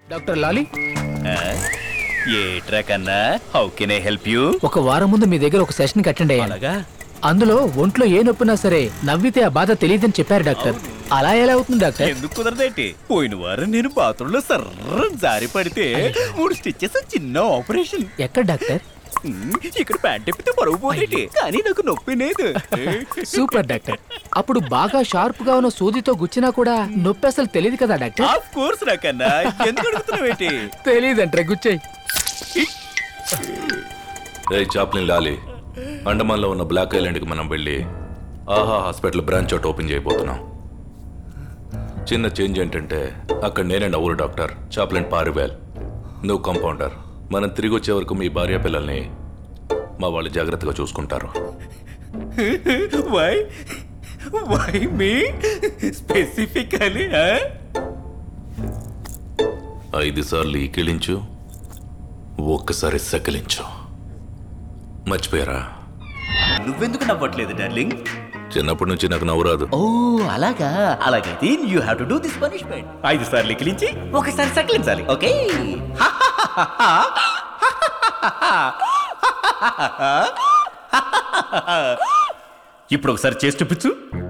doctor లాలి ఏట్రా కన్నా how can I help you ఒక వారం ముందు మీ దగ్గర ఒక సెషన్ అటెండ్ అయ్యాను అలాగా అందులో ఒంట్లో ఏ నొప్పినా సరే నవ్వితే ఆ బాధ తెలియదని చెప్పారు డాక్టర్ అలా ఎలా అవుతుంది డాక్టర్ ఎందుకు కుదరదేంటి పోయిన వారం నేను బాత్రూంలో సర్ర జారి పడితే మూడు స్టిచ్చెస్ చిన్న ఆపరేషన్ ఎక్కడ డాక్టర్ ఉమ్, ఇక్కడ ప్యాంట్ ఎప్పితే పరుగు పోతేటి కానీ నాకు నొప్పి లేదు సూపర్ డాక్టర్ అప్పుడు బాగా షార్ప్ గా ఉన్న సూదితో గుచ్చినా కూడా నొప్పి అసలు తెలియదు కదా డాక్టర్ ఆఫ్ కోర్స్ నాకన్నా ఎందుకు అడుగుతున్నావేంటి తెలియదంటే గుచ్చాయి రే చాప్లిన్ లాలి అండమాన్లో ఉన్న బ్లాక్ ఐలాండ్కి మనం వెళ్ళి ఆహా హాస్పిటల్ బ్రాంచ్ అవుట్ ఓపెన్ చేయబోతున్నాం చిన్న చేంజ్ ఏంటంటే అక్కడ నేనే నవ్వురు డాక్టర్ చాప్లిన్ పారివేల్ నువ్వు కంపౌండర్ మనం తిరిగి వచ్చే వరకు మీ భార్య పిల్లల్ని మా వాళ్ళు జాగ్రత్తగా చూసుకుంటారు వై వై మీ స్పెసిఫికలీ ఐదు సార్లు ఈకిలించు ఒక్కసారి సకిలించు మర్చిపోయారా నువ్వెందుకు నవ్వట్లేదు డార్లింగ్ చిన్నప్పటి నుంచి నాకు నవ్వురాదు ఓ అలాగా అలాగైతే you have to do this punishment ఐదు సార్లు ఎక్కిలించి ఒకసారి సకిలించాలి ఓకే ఇప్పుడు ఒకసారి చేసి చూపించు